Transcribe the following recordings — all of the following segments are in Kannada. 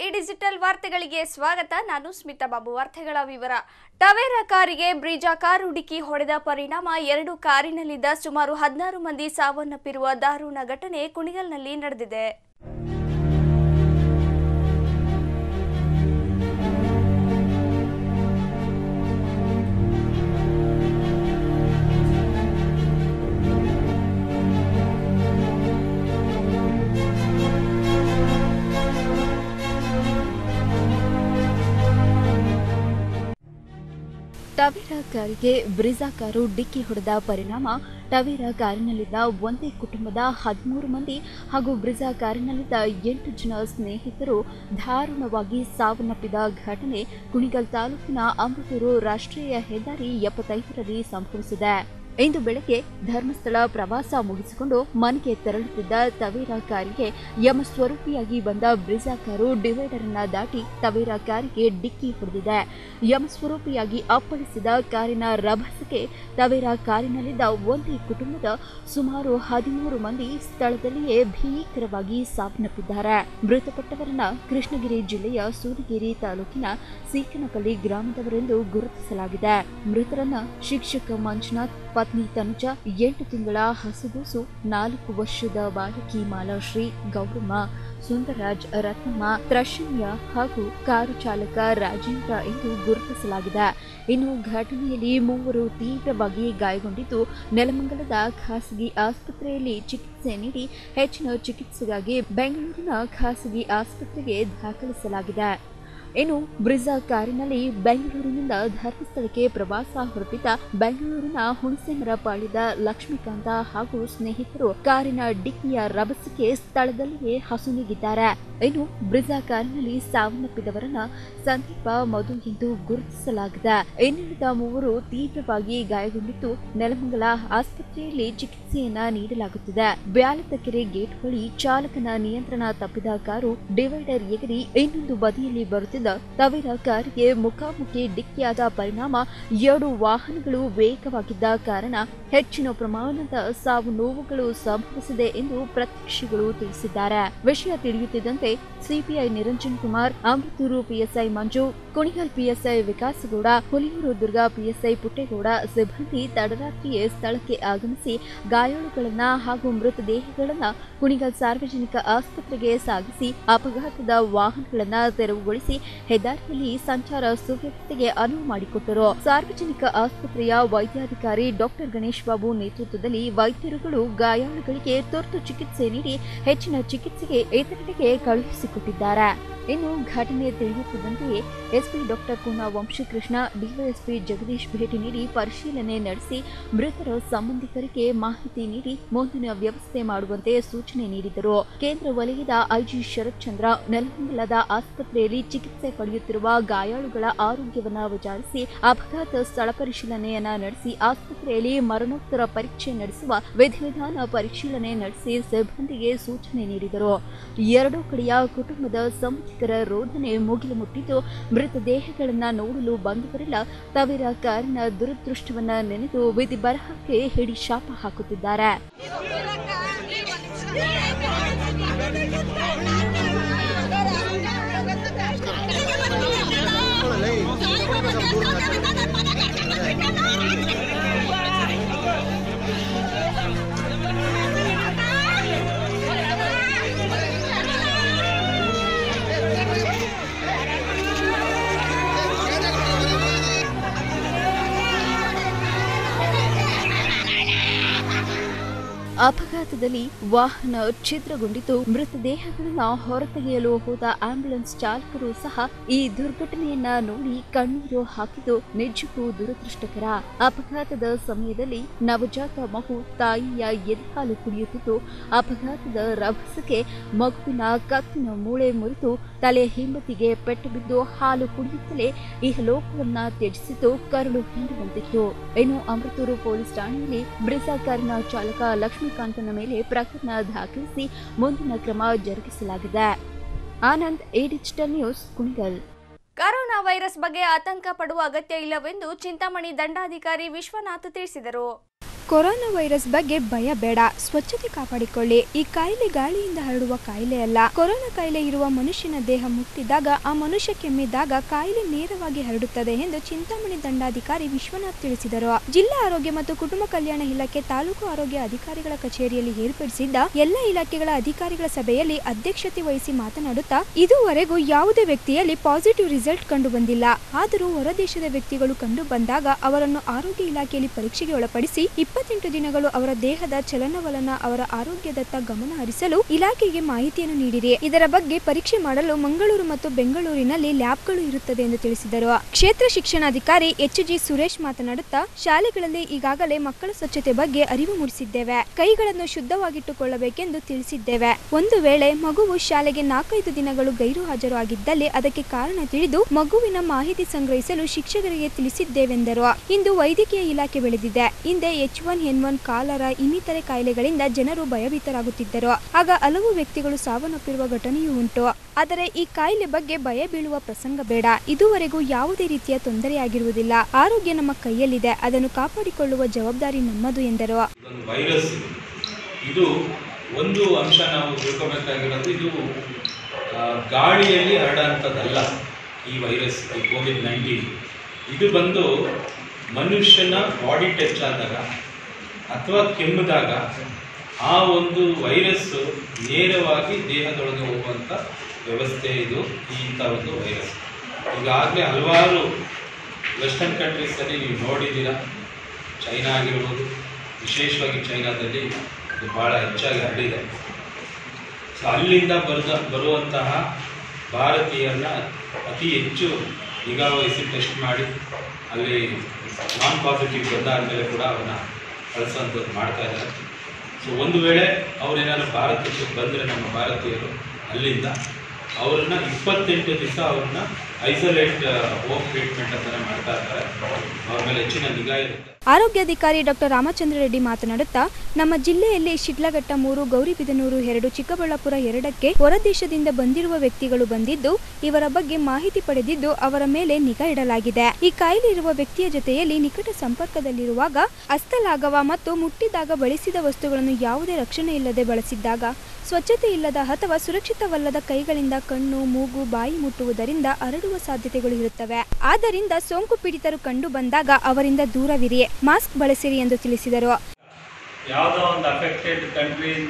ಈ ಡಿಜಿಟಲ್ ವಾರ್ತೆಗಳಿಗೆ ಸ್ವಾಗತ ನಾನು ಸ್ಮಿತಾ ಬಾಬು ವಾರ್ತೆಗಳ ವಿವರ ಟವೇರಾ ಕಾರಿಗೆ ಬ್ರಿಜಾ ಕಾರು ಡಿಕ್ಕಿ ಹೊಡೆದ ಪರಿಣಾಮ ಎರಡು ಕಾರಿನಲ್ಲಿದ್ದ ಸುಮಾರು ಹದಿನಾರು ಮಂದಿ ಸಾವನ್ನಪ್ಪಿರುವ ದಾರುಣ ಘಟನೆ ಕುಣಿಗಲ್ನಲ್ಲಿ ನಡೆದಿದೆ ಟವೇರಾ ಕಾರಿಗೆ ಬ್ರಿಜಾ ಕಾರು ಡಿಕ್ಕಿ ಹೊಡೆದ ಪರಿಣಾಮ ಟವೇರಾ ಕಾರಿನಲ್ಲಿದ್ದ ಒಂದೇ ಕುಟುಂಬದ ಹದಿಮೂರು ಮಂದಿ ಹಾಗೂ ಬ್ರಿಜಾ ಕಾರಿನಲ್ಲಿದ್ದ ಎಂಟು ಜನ ಸ್ನೇಹಿತರು ದಾರುಣವಾಗಿ ಸಾವನ್ನಪ್ಪಿದ ಘಟನೆ ಕುಣಿಗಲ್ ತಾಲೂಕಿನ ಅಮೃತೂರು ರಾಷ್ಟ್ರೀಯ ಹೆದ್ದಾರಿ ಎಪ್ಪತ್ತೈದರಲ್ಲಿ ಸಂಭವಿಸಿದೆ ಇಂದು ಬೆಳಗ್ಗೆ ಧರ್ಮಸ್ಥಳ ಪ್ರವಾಸ ಮುಗಿಸಿಕೊಂಡು ಮನೆಗೆ ತೆರಳುತ್ತಿದ್ದ ತವೇರಾ ಕಾರಿಗೆ ಯಮ ಸ್ವರೂಪಿಯಾಗಿ ಬಂದ ಬ್ರಿಜಾ ಕಾರು ಡಿವೈಡರ್ ಅನ್ನ ದಾಟಿ ತವೇರಾ ಕಾರಿಗೆ ಡಿಕ್ಕಿ ಹೊಡೆದಿದೆ ಯಮ ಸ್ವರೂಪಿಯಾಗಿ ಅಪ್ಪಳಿಸಿದ ಕಾರಿನ ರಭಸಕ್ಕೆ ತವೇರಾ ಕಾರಿನಲ್ಲಿದ್ದ ಒಂದೇ ಕುಟುಂಬದ ಸುಮಾರು ಹದಿಮೂರು ಮಂದಿ ಸ್ಥಳದಲ್ಲಿಯೇ ಭೀಕರವಾಗಿ ಸಾವನ್ನಪ್ಪಿದ್ದಾರೆ ಮೃತಪಟ್ಟವರನ್ನ ಕೃಷ್ಣಗಿರಿ ಜಿಲ್ಲೆಯ ಸೂರಿಗೇರಿ ತಾಲೂಕಿನ ಸೀಕನಪಲ್ಲಿ ಗ್ರಾಮದವರೆಂದು ಗುರುತಿಸಲಾಗಿದೆ ಮೃತರನ್ನ ಶಿಕ್ಷಕ ಮಂಜುನಾಥ್ ಪತ್ನಿ ತನುಜ ಎಂಟು ತಿಂಗಳ ಹಸುಗೂಸು ನಾಲ್ಕು ವರ್ಷದ ಬಾಲಕಿ ಮಾಲಾಶ್ರೀ ಗೌರಮ್ಮ ಸುಂದರರಾಜ್ ರತ್ನಮ್ಮ ತ್ರಶನ್ಯ ಹಾಗೂ ಕಾರು ಚಾಲಕ ರಾಜೇಂದ್ರ ಎಂದು ಗುರುತಿಸಲಾಗಿದೆ ಇನ್ನು ಘಟನೆಯಲ್ಲಿ ಮೂವರು ತೀವ್ರವಾಗಿ ಗಾಯಗೊಂಡಿದ್ದು ನೆಲಮಂಗಲದ ಖಾಸಗಿ ಆಸ್ಪತ್ರೆಯಲ್ಲಿ ಚಿಕಿತ್ಸೆ ನೀಡಿ ಹೆಚ್ಚಿನ ಚಿಕಿತ್ಸೆಗಾಗಿ ಬೆಂಗಳೂರಿನ ಖಾಸಗಿ ಆಸ್ಪತ್ರೆಗೆ ದಾಖಲಿಸಲಾಗಿದೆ ಇನ್ನು ಬ್ರಿಜಾ ಕಾರಿನಲ್ಲಿ ಬೆಂಗಳೂರಿನಿಂದ ಧರ್ಮಸ್ಥಳಕ್ಕೆ ಪ್ರವಾಸ ಹೊರಟಿದ್ದ ಬೆಂಗಳೂರಿನ ಹುಣಸೆಮರ ಪಾಳ್ಯದ ಲಕ್ಷ್ಮೀಕಾಂತ ಹಾಗೂ ಸ್ನೇಹಿತರು ಕಾರಿನ ಡಿಕ್ಕಿಯ ರಭಸಕ್ಕೆ ಸ್ಥಳದಲ್ಲಿಯೇ ಹಸುನೀಗಿದ್ದಾರೆ ಇನ್ನು ಬ್ರಿಜಾ ಕಾರಿನಲ್ಲಿ ಸಾವನ್ನಪ್ಪಿದವರನ್ನ ಸಂದೀಪ ಮಧು ಎಂದು ಗುರುತಿಸಲಾಗಿದೆ ಇನ್ನುಳಿದ ಮೂವರು ತೀವ್ರವಾಗಿ ಗಾಯಗೊಂಡಿದ್ದು ನೆಲಮಂಗಲ ಆಸ್ಪತ್ರೆಯಲ್ಲಿ ಚಿಕಿತ್ಸೆಯನ್ನ ನೀಡಲಾಗುತ್ತಿದೆ ಬ್ಯಾಲತಕೆರೆ ಗೇಟ್ ಬಳಿ ಚಾಲಕನ ನಿಯಂತ್ರಣ ತಪ್ಪಿದ ಕಾರು ಡಿವೈಡರ್ ಎಗರಿ ಇನ್ನೊಂದು ಬದಿಯಲ್ಲಿ ಬರುತ್ತಿದ್ದ ತವೇರಾ ಕಾರಿಗೆ ಮುಖಾಮುಖಿ ಡಿಕ್ಕಿಯಾದ ಪರಿಣಾಮ ಎರಡು ವಾಹನಗಳು ವೇಗವಾಗಿದ್ದ ಕಾರಣ ಹೆಚ್ಚಿನ ಪ್ರಮಾಣದ ಸಾವು ನೋವುಗಳು ಸಂಭವಿಸಿದೆ ಎಂದು ಪ್ರತ್ಯಕ್ಷಿಗಳು ತಿಳಿಸಿದ್ದಾರೆ ವಿಷಯ ತಿಳಿಯುತ್ತಿದ್ದಂತೆ CPI Niranjan Kumar Amruthur PSI Manju Kunigal PSI Vikasgowda Huliyurdurga PSI Puttegowda ಸಿಬ್ಬಂದಿ ತಡರಾತ್ರಿಯೇ ಸ್ಥಳಕ್ಕೆ ಆಗಮಿಸಿ ಗಾಯಾಳುಗಳನ್ನ ಹಾಗೂ ಮೃತದೇಹಗಳನ್ನ ಕುಣಿಗಲ್ ಸಾರ್ವಜನಿಕ ಆಸ್ಪತ್ರೆಗೆ ಸಾಗಿಸಿ ಅಪಘಾತದ ವಾಹನಗಳನ್ನ ತೆರವುಗೊಳಿಸಿ ಹೆದ್ದಾರಿಯಲ್ಲಿ ಸಂಚಾರ ಸುವ್ಯವಸ್ಥೆಗೆ ಅನುವು ಮಾಡಿಕೊಟ್ಟರು ಸಾರ್ವಜನಿಕ ಆಸ್ಪತ್ರೆಯ ವೈದ್ಯಾಧಿಕಾರಿ ಡಾಕ್ಟರ್ ಗಣೇಶ್ ಬಾಬು ನೇತೃತ್ವದಲ್ಲಿ ವೈದ್ಯರುಗಳು ಗಾಯಾಳುಗಳಿಗೆ ತುರ್ತು ಚಿಕಿತ್ಸೆ ನೀಡಿ ಹೆಚ್ಚಿನ ಚಿಕಿತ್ಸೆಗೆ ಇತರೆಡೆಗೆ ಕಳುಹಿಸಿಕೊಟ್ಟಿದ್ದಾರೆ ಇನ್ನು ಘಟನೆ ತಿಳಿಯುತ್ತಿದ್ದಂತೆಯೇ SP doctor Kona Vamshikrishna DYSP Jagadish ಭೇಟಿ ನೀಡಿ ಪರಿಶೀಲನೆ ನಡೆಸಿ ಮೃತರ ಸಂಬಂಧಿಕರಿಗೆ ಮಾಹಿತಿ ನೀಡಿ ಮುಂದಿನ ವ್ಯವಸ್ಥೆ ಮಾಡುವಂತೆ ಸೂಚನೆ ನೀಡಿದರು ಕೇಂದ್ರ ವಲಯದ ಐಜಿ ಶರತ್ ಚಂದ್ರ ನೆಲಮಂಗಲದ ಆಸ್ಪತ್ರೆಯಲ್ಲಿ ಚಿಕಿತ್ಸೆ ಪಡೆಯುತ್ತಿರುವ ಗಾಯಾಳುಗಳ ಆರೋಗ್ಯವನ್ನ ವಿಚಾರಿಸಿ ಅಪಘಾತ ಸ್ಥಳ ಪರಿಶೀಲನೆಯನ್ನ ನಡೆಸಿ ಆಸ್ಪತ್ರೆಯಲ್ಲಿ ಮರಣೋತ್ತರ ಪರೀಕ್ಷೆ ನಡೆಸುವ ವಿಧಿವಿಧಾನ ಪರಿಶೀಲನೆ ನಡೆಸಿ ಸಿಬ್ಬಂದಿಗೆ ಸೂಚನೆ ನೀಡಿದರು ಎರಡೂ ಕಡೆಯ ಕುಟುಂಬದ ಸಂಬಂಧಿಕರ ರೋಧನೆ ಮುಗಿಲು ಮುಟ್ಟಿದ್ದು ಮೃತದೇಹಗಳನ್ನ ನೋಡಲು ಬಂದವರೆಲ್ಲ ತವೇರ ಕಾರಿನ ದುರದೃಷ್ಟವನ್ನ ನೆನೆದು ವಿಧಿ ಬರಹಕ್ಕೆ ಹಿಡಿ ಶಾಪ ಹಾಕುತ್ತಿದ್ದಾರೆ ಅಪಘಾತದಲ್ಲಿ ವಾಹನ ಛಿದ್ರಗೊಂಡಿದ್ದು ಮೃತದೇಹಗಳನ್ನ ಹೊರತೆಗೆಯಲು ಹೋದ ಆಂಬ್ಯುಲೆನ್ಸ್ ಚಾಲಕರು ಸಹ ಈ ದುರ್ಘಟನೆಯನ್ನ ನೋಡಿ ಕಣ್ಣೀರು ಹಾಕಿದ್ದು ನಿಜಕ್ಕೂ ದುರದೃಷ್ಟಕರ ಅಪಘಾತದ ಸಮಯದಲ್ಲಿ ನವಜಾತ ಮಗು ತಾಯಿಯ ಎದೆಹಾಲು ಕುಡಿಯುತ್ತಿದ್ದು ಅಪಘಾತದ ರಭಸಕ್ಕೆ ಮಗುವಿನ ಕತ್ತಿನ ಮೂಳೆ ಮುರಿದು ತಲೆ ಹಿಂಬತಿಗೆ ಪೆಟ್ಟು ಬಿದ್ದು ಹಾಲು ಕುಡಿಯುತ್ತಲೇ ಇಹಲೋಕವನ್ನ ತ್ಯಜಿಸಿದ್ದು ಕರುಳು ಹಿಂಡುವಂತಿತ್ತು ಇನ್ನು ಅಮೃತೂರು ಪೊಲೀಸ್ ಠಾಣೆಯಲ್ಲಿ ಬ್ರಿಜಾ ಕಾರಿನ ಚಾಲಕ ಲಕ್ಷ್ಮೀಕಾಂತನ ಮೇಲೆ ಪ್ರಕರಣ ದಾಖಲಿಸಿ ಮುಂದಿನ ಕ್ರಮ ಜರುಗಿಸಲಾಗಿದೆ Anand A digital news Kunigal corona virus ಬಗ್ಗೆ ಆತಂಕ ಪಡುವ ಅಗತ್ಯ ಇಲ್ಲವೆಂದು ಚಿಂತಾಮಣಿ ದಂಡಾಧಿಕಾರಿ ವಿಶ್ವನಾಥ್ ತಿಳಿಸಿದರು ಕೊರೋನಾ ವೈರಸ್ ಬಗ್ಗೆ ಭಯ ಬೇಡ ಸ್ವಚ್ಛತೆ ಕಾಪಾಡಿಕೊಳ್ಳಿ ಈ ಕಾಯಿಲೆ ಗಾಳಿಯಿಂದ ಹರಡುವ ಕಾಯಿಲೆ ಅಲ್ಲ ಕೊರೋನಾ ಕಾಯಿಲೆ ಇರುವ ಮನುಷ್ಯನ ದೇಹ ಮುಟ್ಟಿದಾಗ ಆ ಮನುಷ್ಯ ಕೆಮ್ಮಿದಾಗ ಕಾಯಿಲೆ ನೇರವಾಗಿ ಹರಡುತ್ತದೆ ಎಂದು ಚಿಂತಾಮಣಿ ದಂಡಾಧಿಕಾರಿ ವಿಶ್ವನಾಥ್ ತಿಳಿಸಿದರು ಜಿಲ್ಲಾ ಆರೋಗ್ಯ ಮತ್ತು ಕುಟುಂಬ ಕಲ್ಯಾಣ ಇಲಾಖೆ ತಾಲೂಕು ಆರೋಗ್ಯ ಅಧಿಕಾರಿಗಳ ಕಚೇರಿಯಲ್ಲಿ ಏರ್ಪಡಿಸಿದ್ದ ಎಲ್ಲ ಇಲಾಖೆಗಳ ಅಧಿಕಾರಿಗಳ ಸಭೆಯಲ್ಲಿ ಅಧ್ಯಕ್ಷತೆ ವಹಿಸಿ ಮಾತನಾಡುತ್ತಾ ಇದುವರೆಗೂ ಯಾವುದೇ ವ್ಯಕ್ತಿಯಲ್ಲಿ ಪಾಸಿಟಿವ್ ರಿಸಲ್ಟ್ ಕಂಡು ಬಂದಿಲ್ಲ ಆದರೂ ಹೊರದೇಶದ ವ್ಯಕ್ತಿಗಳು ಕಂಡು ಬಂದಾಗ ಅವರನ್ನು ಆರೋಗ್ಯ ಇಲಾಖೆಯಲ್ಲಿ ಪರೀಕ್ಷೆಗೆ ಒಳಪಡಿಸಿ ಇಪ್ಪತ್ತೆಂಟು ದಿನಗಳು ಅವರ ದೇಹದ ಚಲನವಲನ ಅವರ ಆರೋಗ್ಯದತ್ತ ಗಮನ ಹರಿಸಲು ಇಲಾಖೆಗೆ ಮಾಹಿತಿಯನ್ನು ನೀಡಿರಿ ಇದರ ಬಗ್ಗೆ ಪರೀಕ್ಷೆ ಮಾಡಲು ಮಂಗಳೂರು ಮತ್ತು ಬೆಂಗಳೂರಿನಲ್ಲಿ ಲ್ಯಾಬ್ಗಳು ಇರುತ್ತದೆ ಎಂದು ತಿಳಿಸಿದರು ಕ್ಷೇತ್ರ ಶಿಕ್ಷಣಾಧಿಕಾರಿ ಎಚ್ ಜಿ ಸುರೇಶ್ ಮಾತನಾಡುತ್ತಾ ಶಾಲೆಗಳಲ್ಲಿ ಈಗಾಗಲೇ ಮಕ್ಕಳ ಸ್ವಚ್ಛತೆ ಬಗ್ಗೆ ಅರಿವು ಮೂಡಿಸಿದ್ದೇವೆ ಕೈಗಳನ್ನು ಶುದ್ಧವಾಗಿಟ್ಟುಕೊಳ್ಳಬೇಕೆಂದು ತಿಳಿಸಿದ್ದೇವೆ ಒಂದು ವೇಳೆ ಮಗುವು ಶಾಲೆಗೆ ನಾಲ್ಕೈದು ದಿನಗಳು ಗೈರು ಹಾಜರು ಆಗಿದ್ದಲ್ಲಿ ಅದಕ್ಕೆ ಕಾರಣ ತಿಳಿದು ಮಗುವಿನ ಮಾಹಿತಿ ಸಂಗ್ರಹಿಸಲು ಶಿಕ್ಷಕರಿಗೆ ತಿಳಿಸಿದ್ದೇವೆಂದರು ಇಂದು ವೈದ್ಯಕೀಯ ಇಲಾಖೆ ಬೆಳೆದಿದೆ ಹಿಂದೆ H one N one cholera ಇನ್ನಿತರೆ ಕಾಯಿಲೆಗಳಿಂದ ಜನರು ಭಯಭೀತರಾಗುತ್ತಿದ್ದರು ಆಗ ಹಲವು ವ್ಯಕ್ತಿಗಳು ಸಾವನ್ನಪ್ಪಿರುವ ಘಟನೆಯೂ ಉಂಟು ಆದರೆ ಈ ಕಾಯಿಲೆ ಬಗ್ಗೆ ಭಯ ಬೀಳುವ ಪ್ರಸಂಗ ಬೇಡ ಇದುವರೆಗೂ ಯಾವುದೇ ರೀತಿಯ ತೊಂದರೆಯಾಗಿರುವುದಿಲ್ಲ ಆರೋಗ್ಯ ನಮ್ಮ ಕೈಯಲ್ಲಿದೆ ಅದನ್ನು ಕಾಪಾಡಿಕೊಳ್ಳುವ ಜವಾಬ್ದಾರಿ ನಮ್ಮದು ಎಂದರು ಇದೊಂದು ವೈರಸ್ ಇದು. ಇದು ಒಂದು ಅಂಶ ನಾವು ತಿಳ್ಕೊಬೇಕಾಗಿರೋದು ಇದು ಆ, ಗಾಳಿಯಲ್ಲಿ ಹರಡೋಂಥದ್ದಲ್ಲ ಈ ವೈರಸ್ ಈ ಕೋವಿಡ್ ನೈನ್ಟೀನ್ ಇದು ಬಂದು ಮನುಷ್ಯನ ಬಾಡಿ ಟಚ್ ಆದಾಗ ಅಥವಾ ಕೆಮ್ಮಿದಾಗ ಆ ಒಂದು ವೈರಸ್ಸು ನೇರವಾಗಿ ದೇಹದೊಳಗೆ ಹೋಗುವಂಥ ವ್ಯವಸ್ಥೆ ಇದು ಈ ಇಂಥ ಒಂದು ವೈರಸ್ ಈಗಾಗಲೇ ಹಲವಾರು ವೆಸ್ಟರ್ನ್ ಕಂಟ್ರೀಸಲ್ಲಿ ನೀವು ನೋಡಿದ್ದೀರಾ ಚೈನಾ ಆಗಿರ್ಬೋದು ವಿಶೇಷವಾಗಿ ಚೈನಾದಲ್ಲಿ ಇದು ಭಾಳ ಹೆಚ್ಚಾಗಿ ಹರಡಿದೆ ಸೊ ಅಲ್ಲಿಂದ ಬರೆದ ಬರುವಂತಹ ಭಾರತೀಯರನ್ನ ಅತಿ ಹೆಚ್ಚು ನಿಗಾ ವಹಿಸಿ ಟೆಸ್ಟ್ ಮಾಡಿ ಅಲ್ಲಿ ನಾನ್ ಪಾಸಿಟಿವ್ ಬಂದಾದಮೇಲೆ ಕೂಡ ಅವ್ರನ್ನ ಕಳಿಸೋಂಥದ್ದು ಮಾಡ್ತಾ ಇದ್ದಾರೆ ಸೊ ಒಂದು ವೇಳೆ ಅವರೇನಾದ್ರು ಭಾರತಕ್ಕೆ ಬಂದರೆ ನಮ್ಮ ಭಾರತೀಯರು ಅಲ್ಲಿಂದ ಅವ್ರನ್ನ ಇಪ್ಪತ್ತೆಂಟು ದಿವಸ ಅವ್ರನ್ನ ಐಸೋಲೇಟ್ ಹೋಮ್ ಟ್ರೀಟ್ಮೆಂಟ್ ಅಂತಲೇ ಮಾಡ್ತಾ ಇರ್ತಾರೆ ಅವ್ರ ಮೇಲೆ ಹೆಚ್ಚಿನ ನಿಗಾ ಇರುತ್ತೆ ಆರೋಗ್ಯಾಧಿಕಾರಿ ಡಾಕ್ಟರ್ ರಾಮಚಂದ್ರ ರೆಡ್ಡಿ ಮಾತನಾಡುತ್ತಾ ನಮ್ಮ ಜಿಲ್ಲೆಯಲ್ಲಿ ಶಿಡ್ಲಘಟ್ಟ ಮೂರು ಗೌರಿಬಿದನೂರು ಎರಡು ಚಿಕ್ಕಬಳ್ಳಾಪುರ ಎರಡಕ್ಕೆ ಹೊರದೇಶದಿಂದ ಬಂದಿರುವ ವ್ಯಕ್ತಿಗಳು ಬಂದಿದ್ದು ಇವರ ಬಗ್ಗೆ ಮಾಹಿತಿ ಪಡೆದಿದ್ದು ಅವರ ಮೇಲೆ ನಿಗಾ ಇಡಲಾಗಿದೆ ಈ ಕಾಯಿಲೆ ಇರುವ ವ್ಯಕ್ತಿಯ ಜೊತೆಯಲ್ಲಿ ನಿಕಟ ಸಂಪರ್ಕದಲ್ಲಿರುವಾಗ ಹಸ್ತಲಾಗವ ಮತ್ತು ಮುಟ್ಟಿದಾಗ ಬಳಸಿದ ವಸ್ತುಗಳನ್ನು ಯಾವುದೇ ರಕ್ಷಣೆ ಇಲ್ಲದೆ ಬಳಸಿದ್ದಾಗ ಸ್ವಚ್ಛತೆ ಇಲ್ಲದ ಅಥವಾ ಸುರಕ್ಷಿತವಲ್ಲದ ಕೈಗಳಿಂದ ಕಣ್ಣು ಮೂಗು ಬಾಯಿ ಮುಟ್ಟುವುದರಿಂದ ಹರಡುವ ಸಾಧ್ಯತೆಗಳು ಇರುತ್ತವೆ ಆದ್ದರಿಂದ ಸೋಂಕು ಪೀಡಿತರು ಕಂಡು ಬಂದಾಗ ಅವರಿಂದ ದೂರವಿರಿ ಮಾಸ್ಕ್ ಬಳಸಿರಿ ಎಂದು ತಿಳಿಸಿದರು ಯಾವುದೋ ಒಂದು ಅಫೆಕ್ಟೆಡ್ ಕಂಟ್ರಿಯಿಂದ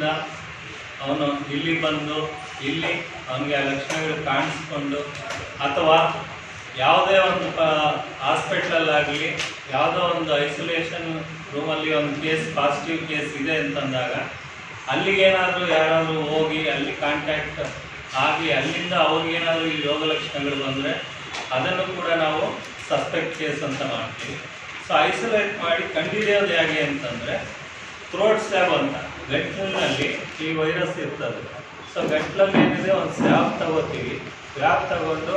ಅವನು ಇಲ್ಲಿ ಬಂದು ಇಲ್ಲಿ ಅವನಿಗೆ ಆ ಲಕ್ಷಣಗಳು ಕಾಣಿಸ್ಕೊಂಡು ಅಥವಾ ಯಾವುದೇ ಒಂದು ಪ ಹಾಸ್ಪಿಟ್ಲಲ್ಲಾಗಲಿ ಯಾವುದೋ ಒಂದು ಐಸೋಲೇಷನ್ ರೂಮಲ್ಲಿ ಒಂದು ಕೇಸ್ ಪಾಸಿಟಿವ್ ಕೇಸ್ ಇದೆ ಅಂತಂದಾಗ ಅಲ್ಲಿಗೇನಾದರೂ ಯಾರಾದರೂ ಹೋಗಿ ಅಲ್ಲಿ ಕಾಂಟ್ಯಾಕ್ಟ್ ಆಗಿ ಅಲ್ಲಿಂದ ಅವ್ರಿಗೇನಾದರೂ ಈ ರೋಗ ಲಕ್ಷಣಗಳು ಬಂದರೆ ಅದನ್ನು ಕೂಡ ನಾವು ಸಸ್ಪೆಕ್ಟ್ ಕೇಸ್ ಅಂತ ಮಾಡ್ತೀವಿ ಸೊ ಐಸೋಲೇಟ್ ಮಾಡಿ ಕಂಡಿಡಿಯೋದು ಹೇಗೆ ಅಂತಂದರೆ ಥ್ರೋಟ್ ಸ್ಟ್ಯಾಬ್ ಅಂತ ಗಂಟ್ಲಿನಲ್ಲಿ ಈ ವೈರಸ್ ಇರ್ತದೆ ಸೊ ಗಂಟ್ಲಲ್ಲಿ ಏನಿದೆ ಒಂದು ಸ್ಟ್ಯಾಬ್ ತಗೋತೀವಿ ಸ್ಟ್ಯಾಬ್ ತಗೊಂಡು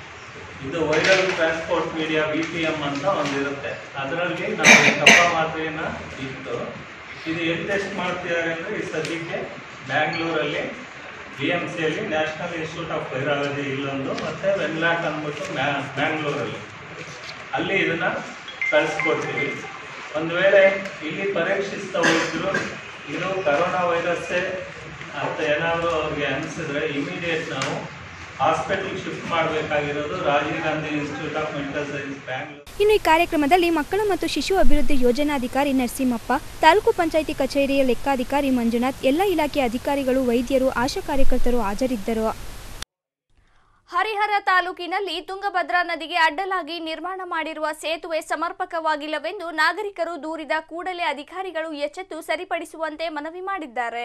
ಇದು viral transport media V P M ಅಂತ ಒಂದಿರುತ್ತೆ ಅದರಲ್ಲಿ ನಾವು ಈ ಕಫ ಮಾತ್ರೆಯನ್ನು ಇಟ್ಟು ಇದು ಎಲ್ಲಿ ಟೆಸ್ಟ್ ಮಾಡ್ತಿದ್ದಾರೆ ಅಂದರೆ ಈ ಸದ್ಯಕ್ಕೆ ಬ್ಯಾಂಗ್ಳೂರಲ್ಲಿ ಬಿ ಎಮ್ ಸಿಯಲ್ಲಿ ನ್ಯಾಷನಲ್ ಇನ್ಸ್ಟಿಟ್ಯೂಟ್ ಆಫ್ ವೈರಾಲಜಿ ಇಲ್ಲೊಂದು ಮತ್ತು ವೆನ್ಲಾಕ್ ಅಂದ್ಬಿಟ್ಟು ಮ್ಯಾ ಬ್ಯಾಂಗ್ಳೂರಲ್ಲಿ ಅಲ್ಲಿ ಇದನ್ನು ಕಳಿಸ್ಕೊಡ್ತೀವಿ ಒಂದು ವೇಳೆ ಇಲ್ಲಿ ಪರೀಕ್ಷಿಸ್ತಾ ಹೋಗಿದ್ರು ಇದು ಕರೋನಾ ವೈರಸ್ಸೇ ಅಂತ ಏನಾದರೂ ಅವ್ರಿಗೆ ಅನಿಸಿದ್ರೆ ಇಮಿಡಿಯೇಟ್ ನಾವು ಹಾಸ್ಪಿಟ್ಲಿಗೆ ಶಿಫ್ಟ್ ಮಾಡಬೇಕಾಗಿರೋದು Rajiv Gandhi institute of medical science Bangalore ಇನ್ನು ಈ ಕಾರ್ಯಕ್ರಮದಲ್ಲಿ ಮಕ್ಕಳ ಮತ್ತು ಶಿಶು ಅಭಿವೃದ್ಧಿ ಯೋಜನಾಧಿಕಾರಿ ನರಸಿಂಹಪ್ಪ ತಾಲೂಕು ಪಂಚಾಯಿತಿ ಕಚೇರಿಯ ಲೆಕ್ಕಾಧಿಕಾರಿ ಮಂಜುನಾಥ್ ಎಲ್ಲ ಇಲಾಖೆ ಅಧಿಕಾರಿಗಳು ವೈದ್ಯರು ಆಶಾ ಕಾರ್ಯಕರ್ತರು ಹಾಜರಿದ್ದರು ಹರಿಹರ ತಾಲೂಕಿನಲ್ಲಿ ತುಂಗಭದ್ರಾ ನದಿಗೆ ಅಡ್ಡಲಾಗಿ ನಿರ್ಮಾಣ ಮಾಡಿರುವ ಸೇತುವೆ ಸಮರ್ಪಕವಾಗಿಲ್ಲವೆಂದು ನಾಗರಿಕರು ದೂರಿದ ಕೂಡಲೇ ಅಧಿಕಾರಿಗಳು ಎಚ್ಚೆತ್ತು ಸರಿಪಡಿಸುವಂತೆ ಮನವಿ ಮಾಡಿದ್ದಾರೆ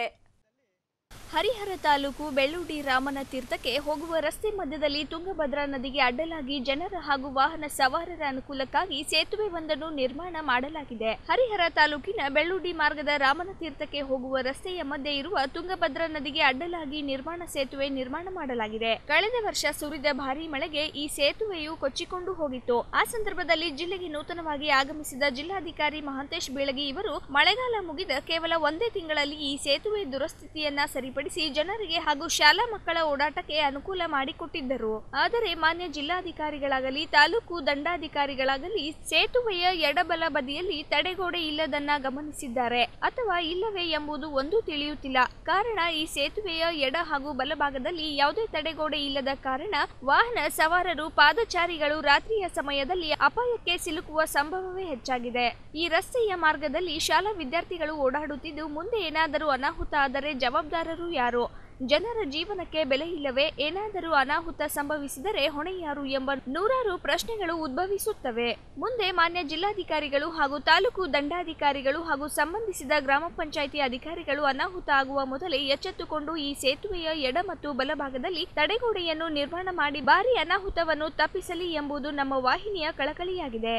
ಹರಿಹರ ತಾಲೂಕು ಬೆಳ್ಳೂಡಿ ರಾಮನ ತೀರ್ಥಕ್ಕೆ ಹೋಗುವ ರಸ್ತೆ ಮಧ್ಯದಲ್ಲಿ ತುಂಗಭದ್ರಾ ನದಿಗೆ ಅಡ್ಡಲಾಗಿ ಜನರ ಹಾಗೂ ವಾಹನ ಸವಾರರ ಅನುಕೂಲಕ್ಕಾಗಿ ಸೇತುವೆ ಒಂದನ್ನು ನಿರ್ಮಾಣ ಮಾಡಲಾಗಿದೆ ಹರಿಹರ ತಾಲೂಕಿನ ಬೆಳ್ಳೂಡಿ ಮಾರ್ಗದ ರಾಮನ ತೀರ್ಥಕ್ಕೆ ಹೋಗುವ ರಸ್ತೆಯ ಮಧ್ಯೆ ಇರುವ ತುಂಗಭದ್ರಾ ನದಿಗೆ ಅಡ್ಡಲಾಗಿ ನಿರ್ಮಾಣ ಸೇತುವೆ ನಿರ್ಮಾಣ ಮಾಡಲಾಗಿದೆ ಕಳೆದ ವರ್ಷ ಸುರಿದ ಭಾರೀ ಮಳೆಗೆ ಈ ಸೇತುವೆಯು ಕೊಚ್ಚಿಕೊಂಡು ಹೋಗಿತ್ತು ಆ ಸಂದರ್ಭದಲ್ಲಿ ಜಿಲ್ಲೆಗೆ ನೂತನವಾಗಿ ಆಗಮಿಸಿದ ಜಿಲ್ಲಾಧಿಕಾರಿ ಮಹಾಂತೇಶ್ ಬೀಳಗಿ ಇವರು ಮಳೆಗಾಲ ಮುಗಿದ ಕೇವಲ ಒಂದೇ ತಿಂಗಳಲ್ಲಿ ಈ ಸೇತುವೆ ದುರಸ್ಥಿತಿಯನ್ನ ಸರಿಪಡಿಸಿ ಅಭಿವೃದ್ಧಿಪಡಿಸಿ ಜನರಿಗೆ ಹಾಗೂ ಶಾಲಾ ಮಕ್ಕಳ ಓಡಾಟಕ್ಕೆ ಅನುಕೂಲ ಮಾಡಿಕೊಟ್ಟಿದ್ದರು ಆದರೆ ಮಾನ್ಯ ಜಿಲ್ಲಾಧಿಕಾರಿಗಳಾಗಲಿ ತಾಲೂಕು ದಂಡಾಧಿಕಾರಿಗಳಾಗಲಿ ಸೇತುವೆಯ ಎಡಬಲ ಬದಿಯಲ್ಲಿ ತಡೆಗೋಡೆ ಇಲ್ಲದನ್ನ ಗಮನಿಸಿದ್ದಾರೆ ಅಥವಾ ಇಲ್ಲವೇ ಎಂಬುದು ಒಂದು ತಿಳಿಯುತ್ತಿಲ್ಲ ಕಾರಣ ಈ ಸೇತುವೆಯ ಎಡ ಹಾಗೂ ಬಲಭಾಗದಲ್ಲಿ ಯಾವುದೇ ತಡೆಗೋಡೆ ಇಲ್ಲದ ಕಾರಣ ವಾಹನ ಸವಾರರು ಪಾದಚಾರಿಗಳು ರಾತ್ರಿಯ ಸಮಯದಲ್ಲಿ ಅಪಾಯಕ್ಕೆ ಸಿಲುಕುವ ಸಂಭವವೇ ಹೆಚ್ಚಾಗಿದೆ ಈ ರಸ್ತೆಯ ಮಾರ್ಗದಲ್ಲಿ ಶಾಲಾ ವಿದ್ಯಾರ್ಥಿಗಳು ಓಡಾಡುತ್ತಿದ್ದು ಮುಂದೆ ಏನಾದರೂ ಅನಾಹುತ ಆದರೆ ಜವಾಬ್ದಾರರು ಯಾರು ಜನರ ಜೀವನಕ್ಕೆ ಬೆಲೆ ಇಲ್ಲವೇ ಏನಾದರೂ ಅನಾಹುತ ಸಂಭವಿಸಿದರೆ ಹೊಣೆ ಯಾರು ಎಂಬ ನೂರಾರು ಪ್ರಶ್ನೆಗಳು ಉದ್ಭವಿಸುತ್ತವೆ ಮುಂದೆ ಮಾನ್ಯ ಜಿಲ್ಲಾಧಿಕಾರಿಗಳು ಹಾಗೂ ತಾಲೂಕು ದಂಡಾಧಿಕಾರಿಗಳು ಹಾಗೂ ಸಂಬಂಧಿಸಿದ ಗ್ರಾಮ ಪಂಚಾಯಿತಿ ಅಧಿಕಾರಿಗಳು ಅನಾಹುತ ಆಗುವ ಮೊದಲೇ ಎಚ್ಚೆತ್ತುಕೊಂಡು ಈ ಸೇತುವೆಯ ಎಡ ಮತ್ತು ಬಲಭಾಗದಲ್ಲಿ ತಡೆಗೋಡೆಯನ್ನು ನಿರ್ಮಾಣ ಮಾಡಿ ಭಾರಿ ಅನಾಹುತವನ್ನು ತಪ್ಪಿಸಲಿ ಎಂಬುದು ನಮ್ಮ ವಾಹಿನಿಯ ಕಳಕಳಿಯಾಗಿದೆ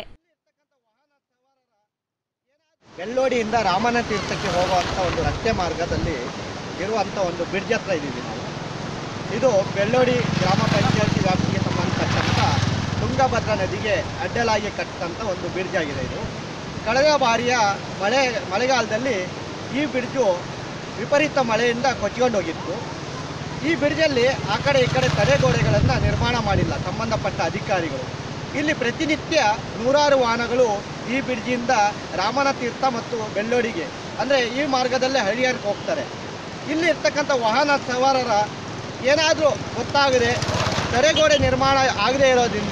ಬೆಳ್ಳೋಡಿಯಿಂದ ರಾಮನ ತೀರ್ಥಕ್ಕೆ ಹೋಗುವಂಥ ಒಂದು ರಸ್ತೆ ಮಾರ್ಗದಲ್ಲಿ ಇರುವಂಥ ಒಂದು ಬ್ರಿಡ್ಜ್ ಹತ್ರ ಇದ್ದೀವಿ ನಾವು ಇದು ಬೆಳ್ಳೋಡಿ ಗ್ರಾಮ ಪಂಚಾಯತಿ ವ್ಯಾಪ್ತಿಗೆ ಸಂಬಂಧಪಟ್ಟಂಥ ತುಂಗಭದ್ರಾ ನದಿಗೆ ಅಡ್ಡಲಾಗಿ ಕಟ್ಟಿದಂಥ ಒಂದು ಬ್ರಿಡ್ಜ್ ಆಗಿದೆ ಇದು ಕಳೆದ ಬಾರಿಯ ಮಳೆ ಮಳೆಗಾಲದಲ್ಲಿ ಈ ಬ್ರಿಡ್ಜು ವಿಪರೀತ ಮಳೆಯಿಂದ ಕೊಚ್ಕೊಂಡು ಹೋಗಿತ್ತು ಈ ಬ್ರಿಡ್ಜಲ್ಲಿ ಆ ಕಡೆ ಈ ಕಡೆ ತಡೆಗೋಡೆಗಳನ್ನು ನಿರ್ಮಾಣ ಮಾಡಿಲ್ಲ ಸಂಬಂಧಪಟ್ಟ ಅಧಿಕಾರಿಗಳು ಇಲ್ಲಿ ಪ್ರತಿನಿತ್ಯ ನೂರಾರು ವಾಹನಗಳು ಈ ಬ್ರಿಡ್ಜಿಂದ ರಾಮನ ತೀರ್ಥ ಮತ್ತು ಬೆಳ್ಳೋಡಿಗೆ ಅಂದರೆ ಈ ಮಾರ್ಗದಲ್ಲೇ ಹರಿಹರಕ್ಕೆ ಹೋಗ್ತಾರೆ ಇಲ್ಲಿ ಇರ್ತಕ್ಕಂಥ ವಾಹನ ಸವಾರರ ಏನಾದರೂ ಗೊತ್ತಾಗದೆ ತಡೆಗೋಡೆ ನಿರ್ಮಾಣ ಆಗದೇ ಇರೋದ್ರಿಂದ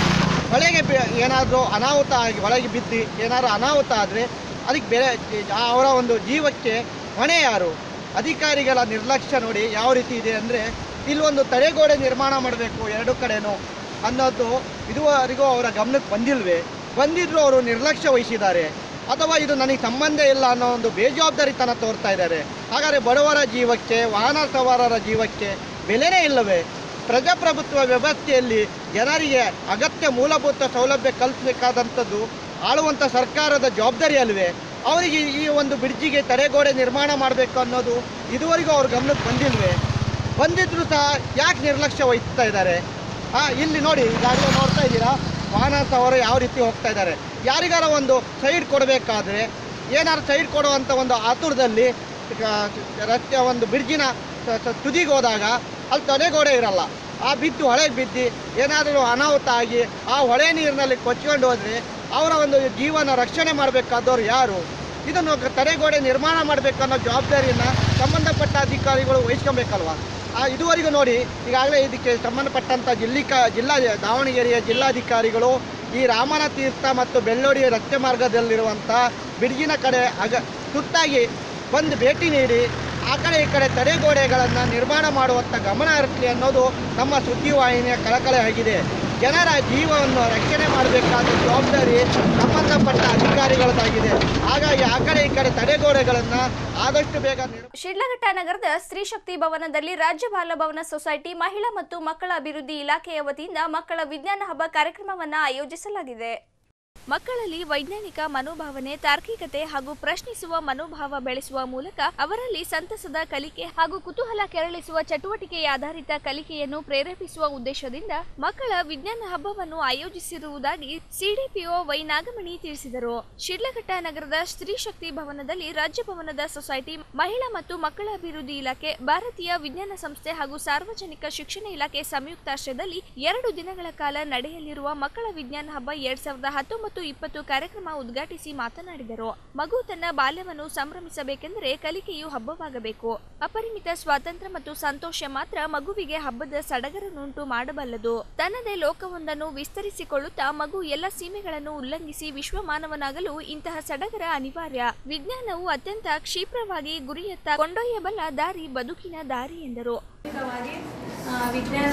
ಹೊಳೆಗೆ ಏನಾದರೂ ಅನಾಹುತ ಆಗಿ ಒಳಗೆ ಬಿದ್ದು ಏನಾದರೂ ಅನಾಹುತ ಆದರೆ ಅದಕ್ಕೆ ಬೇರೆ ಅವರ ಒಂದು ಜೀವಕ್ಕೆ ಹೊಣೆ ಯಾರು ಅಧಿಕಾರಿಗಳ ನಿರ್ಲಕ್ಷ್ಯ ನೋಡಿ ಯಾವ ರೀತಿ ಇದೆ ಅಂದರೆ ಇಲ್ಲೊಂದು ತಡೆಗೋಡೆ ನಿರ್ಮಾಣ ಮಾಡಬೇಕು ಎರಡು ಕಡೆನೂ ಅನ್ನೋದು ಇದುವರೆಗೂ ಅವರ ಗಮನಕ್ಕೆ ಬಂದಿಲ್ವೇ ಬಂದಿದ್ರು ಅವರು ನಿರ್ಲಕ್ಷ್ಯ ವಹಿಸಿದ್ದಾರೆ ಅಥವಾ ಇದು ನನಗೆ ಸಂಬಂಧ ಇಲ್ಲ ಅನ್ನೋ ಒಂದು ಬೇಜವಾಬ್ದಾರಿತನ ತೋರ್ತಾ ಇದ್ದಾರೆ ಹಾಗಾದರೆ ಬಡವರ ಜೀವಕ್ಕೆ ವಾಹನ ಸವಾರರ ಜೀವಕ್ಕೆ ಬೆಲೆನೇ ಇಲ್ಲವೇ ಪ್ರಜಾಪ್ರಭುತ್ವ ವ್ಯವಸ್ಥೆಯಲ್ಲಿ ಜನರಿಗೆ ಅಗತ್ಯ ಮೂಲಭೂತ ಸೌಲಭ್ಯ ಕಲ್ಪಿಸಬೇಕಾದಂಥದ್ದು ಆಳುವಂಥ ಸರ್ಕಾರದ ಜವಾಬ್ದಾರಿ ಅಲ್ವೇ ಅವರಿಗೆ ಈ ಒಂದು ಬ್ರಿಡ್ಜಿಗೆ ತಡೆಗೋಡೆ ನಿರ್ಮಾಣ ಮಾಡಬೇಕು ಅನ್ನೋದು ಇದುವರೆಗೂ ಅವ್ರ ಗಮನಕ್ಕೆ ಬಂದಿಲ್ವೇ ಬಂದಿದ್ರು ಸಹ ಯಾಕೆ ನಿರ್ಲಕ್ಷ್ಯ ವಹಿಸ್ತಾ ಇದ್ದಾರೆ ಆ ಇಲ್ಲಿ ನೋಡಿ ಈಗಾಗಲೇ ನೋಡ್ತಾ ಇದ್ದೀರಾ ವಾಹನ ಸವಾರರು ಯಾವ ರೀತಿ ಹೋಗ್ತಾ ಇದ್ದಾರೆ ಯಾರಿಗಾರ ಒಂದು ಸೈಡ್ ಕೊಡಬೇಕಾದ್ರೆ ಏನಾದ್ರು ಸೈಡ್ ಕೊಡುವಂಥ ಒಂದು ಆತುರದಲ್ಲಿ ಆ, ರಸ್ತೆ ಒಂದು ಬ್ರಿಡ್ಜಿನ ತ- ತ- ತುದಿಗೆ ಹೋದಾಗ ಅಲ್ಲಿ ತಡೆಗೋಡೆ ಇರಲ್ಲ ಆ ಬಿದ್ದು ಹೊಳೆಗೆ ಬಿದ್ದು ಏನಾದರೂ ಅನಾಹುತ ಆಗಿ ಆ ಹೊಳೆ ನೀರಿನಲ್ಲಿ ಕೊಚ್ಕೊಂಡು ಹೋದರೆ ಅವರ ಒಂದು ಜೀವನ ರಕ್ಷಣೆ ಮಾಡಬೇಕಾದವ್ರು ಯಾರು ಇದನ್ನು ತಡೆಗೋಡೆ ನಿರ್ಮಾಣ ಮಾಡಬೇಕು ಅನ್ನೋ ಜವಾಬ್ದಾರಿಯನ್ನು ಸಂಬಂಧಪಟ್ಟ ಅಧಿಕಾರಿಗಳು ವಹಿಸ್ಕೊಬೇಕಲ್ವಾ ಆ ಇದುವರೆಗೂ ನೋಡಿ ಈಗಾಗಲೇ ಇದಕ್ಕೆ ಸಂಬಂಧಪಟ್ಟಂಥ ಜಿಲ್ಲಿಕ ಜಿಲ್ಲಾ ದಾವಣಗೆರೆಯ ಜಿಲ್ಲಾಧಿಕಾರಿಗಳು ಈ ರಾಮನ ತೀರ್ಥ ಮತ್ತು ಬೆಳ್ಳೋಡಿ ರಸ್ತೆ ಮಾರ್ಗದಲ್ಲಿರುವಂಥ ಬಿಡ್ಗಿನ ಕಡೆ ಅಗ ತುರ್ತಾಗಿ ಬಂದು ಭೇಟಿ ನೀಡಿ ಆ ಕಡೆ ಈ ಕಡೆ ತಡೆಗೋಡೆಗಳನ್ನು ನಿರ್ಮಾಣ ಮಾಡುವಂಥ ಗಮನ ಹರಿಸಲಿ ಅನ್ನೋದು ನಮ್ಮ ಸುದ್ದಿವಾಹಿನಿಯ ಕಳಕಳೆ ಆಗಿದೆ ಜನರ ಜೀವವನ್ನು ರಕ್ಷಣೆ ಮಾಡಬೇಕಾದ ಜವಾಬ್ದಾರಿ ಸಂಬಂಧಪಟ್ಟ ಅಧಿಕಾರಿಗಳದ್ದಾಗಿದೆ ಹಾಗಾಗಿ ಆ ಕಡೆ ಈ ಕಡೆ ತಡೆಗೋಡೆಗಳನ್ನು ಆದಷ್ಟು ಬೇಗ ನಿರ್ ಶಿಡ್ಲಘಟ್ಟ ನಗರದ ಸ್ತ್ರೀ ಶಕ್ತಿ ಭವನದಲ್ಲಿ ರಾಜ್ಯ ಬಾಲಭವನ ಸೊಸೈಟಿ ಮಹಿಳಾ ಮತ್ತು ಮಕ್ಕಳ ಅಭಿವೃದ್ಧಿ ಇಲಾಖೆಯ ವತಿಯಿಂದ ಮಕ್ಕಳ ವಿಜ್ಞಾನ ಹಬ್ಬ ಕಾರ್ಯಕ್ರಮವನ್ನು ಆಯೋಜಿಸಲಾಗಿದೆ ಮಕ್ಕಳಲ್ಲಿ ವೈಜ್ಞಾನಿಕ ಮನೋಭಾವನೆ ತಾರ್ಕಿಕತೆ ಹಾಗೂ ಪ್ರಶ್ನಿಸುವ ಮನೋಭಾವ ಬೆಳೆಸುವ ಮೂಲಕ ಅವರಲ್ಲಿ ಸಂತಸದ ಕಲಿಕೆ ಹಾಗೂ ಕುತೂಹಲ ಕೆರಳಿಸುವ ಚಟುವಟಿಕೆ ಆಧಾರಿತ ಕಲಿಕೆಯನ್ನು ಪ್ರೇರೇಪಿಸುವ ಉದ್ದೇಶದಿಂದ ಮಕ್ಕಳ ವಿಜ್ಞಾನ ಹಬ್ಬವನ್ನು ಆಯೋಜಿಸಿರುವುದಾಗಿ ಸಿಡಿಪಿಒ ವೈ ನಾಗಮಣಿ ತಿಳಿಸಿದರು ಶಿಡ್ಲಘಟ್ಟ ನಗರದ ಸ್ತ್ರೀ ಶಕ್ತಿ ಭವನದಲ್ಲಿ ರಾಜ್ಯ ಭವನದ ಸೊಸೈಟಿ ಮಹಿಳಾ ಮತ್ತು ಮಕ್ಕಳ ಅಭಿವೃದ್ಧಿ ಇಲಾಖೆ ಭಾರತೀಯ ವಿಜ್ಞಾನ ಸಂಸ್ಥೆ ಹಾಗೂ ಸಾರ್ವಜನಿಕ ಶಿಕ್ಷಣ ಇಲಾಖೆ ಸಂಯುಕ್ತಾಶ್ರಯದಲ್ಲಿ ಎರಡು ದಿನಗಳ ಕಾಲ ನಡೆಯಲಿರುವ ಮಕ್ಕಳ ವಿಜ್ಞಾನ ಹಬ್ಬ ಎರಡ್ ಸಾವಿರದ ಹತ್ತೊಂಬತ್ತು ಇಪ್ಪತ್ತು ಕಾರ್ಯಕ್ರಮ ಉದ್ಘಾಟಿಸಿ ಮಾತನಾಡಿದರು ಮಗು ತನ್ನ ಬಾಲ್ಯವನ್ನು ಸಂಭ್ರಮಿಸಬೇಕೆಂದರೆ ಕಲಿಕೆಯು ಹಬ್ಬವಾಗಬೇಕು ಅಪರಿಮಿತ ಸ್ವಾತಂತ್ರ್ಯ ಮತ್ತು ಸಂತೋಷ ಮಾತ್ರ ಮಗುವಿಗೆ ಹಬ್ಬದ ಸಡಗರನ್ನುಂಟು ಮಾಡಬಲ್ಲದು ತನ್ನದೇ ಲೋಕವೊಂದನ್ನು ವಿಸ್ತರಿಸಿಕೊಳ್ಳುತ್ತಾ ಮಗು ಎಲ್ಲ ಸೀಮೆಗಳನ್ನು ಉಲ್ಲಂಘಿಸಿ ವಿಶ್ವಮಾನವನಾಗಲು ಇಂತಹ ಸಡಗರ ಅನಿವಾರ್ಯ ವಿಜ್ಞಾನವು ಅತ್ಯಂತ ಕ್ಷಿಪ್ರವಾಗಿ ಗುರಿಯತ್ತ ಕೊಂಡೊಯ್ಯಬಲ್ಲ ದಾರಿ ಬದುಕಿನ ದಾರಿ ಎಂದರು ಪ್ರಾಥಮಿಕವಾಗಿ ಆ, ವಿಜ್ಞಾನ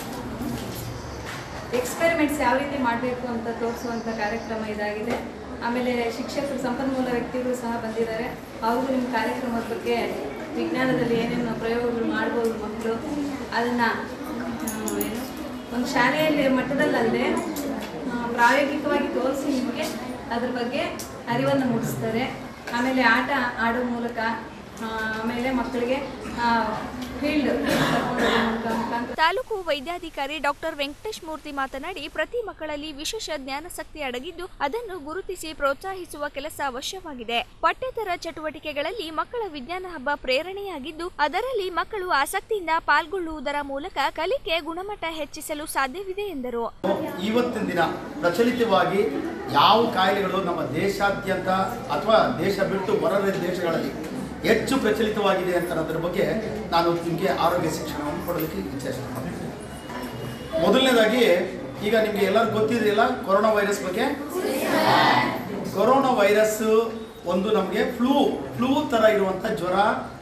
ಎಕ್ಸ್ಪೆರಿಮೆಂಟ್ಸ್ ಯಾವ ರೀತಿ ಮಾಡಬೇಕು ಅಂತ ತೋರಿಸುವಂಥ ಕಾರ್ಯಕ್ರಮ ಇದಾಗಿದೆ ಆಮೇಲೆ ಶಿಕ್ಷಕರು ಸಂಪನ್ಮೂಲ ವ್ಯಕ್ತಿಗಳು ಸಹ ಬಂದಿದ್ದಾರೆ ಅವ್ರಿಗೂ ನಿಮ್ಮ ಕಾರ್ಯಕ್ರಮದ ಬಗ್ಗೆ ವಿಜ್ಞಾನದಲ್ಲಿ ಏನೇನು ಪ್ರಯೋಗಗಳು ಮಾಡ್ಬೋದು ಮಕ್ಕಳು ಅದನ್ನು ಏನು ಒಂದು ಶಾಲೆಯಲ್ಲಿ ಮಟ್ಟದಲ್ಲದೆ ಆ, ಪ್ರಾಯೋಗಿಕವಾಗಿ ತೋರಿಸಿ ನಿಮಗೆ ಅದ್ರ ಬಗ್ಗೆ ಅರಿವನ್ನು ಮೂಡಿಸ್ತಾರೆ ಆಮೇಲೆ ಆಟ ಆಡೋ ಮೂಲಕ ಆಮೇಲೆ ಮಕ್ಕಳಿಗೆ ಫೀಲ್ಡ್ ಕರ್ಕೊಂಡು ಹೋಗೋ ಮುಖಾಂತರ ತಾಲೂಕು ವೈದ್ಯಾಧಿಕಾರಿ ಡಾಕ್ಟರ್ ವೆಂಕಟೇಶ್ ಮೂರ್ತಿ ಮಾತನಾಡಿ ಪ್ರತಿ ಮಕ್ಕಳಲ್ಲಿ ವಿಶೇಷ ಜ್ಞಾನಸಕ್ತಿ ಅಡಗಿದ್ದು ಅದನ್ನು ಗುರುತಿಸಿ ಪ್ರೋತ್ಸಾಹಿಸುವ ಕೆಲಸ ಅವಶ್ಯವಾಗಿದೆ ಪಠ್ಯೇತರ ಚಟುವಟಿಕೆಗಳಲ್ಲಿ ಮಕ್ಕಳ ವಿಜ್ಞಾನ ಹಬ್ಬ ಪ್ರೇರಣೆಯಾಗಿದ್ದು ಅದರಲ್ಲಿ ಮಕ್ಕಳು ಆಸಕ್ತಿಯಿಂದ ಪಾಲ್ಗೊಳ್ಳುವುದರ ಮೂಲಕ ಕಲಿಕೆ ಗುಣಮಟ್ಟ ಹೆಚ್ಚಿಸಲು ಸಾಧ್ಯವಿದೆ ಎಂದರು ಇವತ್ತಿನ ದಿನ ಪ್ರಚಲಿತವಾಗಿ ಯಾವ ಕಾಯಿಲೆಗಳು ನಮ್ಮ ದೇಶಾದ್ಯಂತ ಅಥವಾ ದೇಶ ಬಿಟ್ಟು ಹೊರ ದೇಶಗಳಲ್ಲಿ ಹೆಚ್ಚು ಪ್ರಚಲಿತವಾಗಿದೆ ಅಂತ ಅನ್ನೋದ್ರ ಬಗ್ಗೆ ನಾನು ನಿಮಗೆ ಆರೋಗ್ಯ ಶಿಕ್ಷಣವನ್ನು ಕೊಡಲಿಕ್ಕೆ ಇಚ್ಛಿಸ್ತೀನಿ ಮೊದಲನೇದಾಗಿ ಈಗ ನಿಮಗೆ ಎಲ್ಲರಿಗೂ ಗೊತ್ತಿದೆಯಲ್ಲ ಕೊರೋನಾ ವೈರಸ್ ಬಗ್ಗೆ ಕೊರೋನಾ ವೈರಸ್ ಒಂದು ನಮಗೆ ಫ್ಲೂ ಫ್ಲೂ ಥರ ಇರುವಂಥ ಜ್ವರ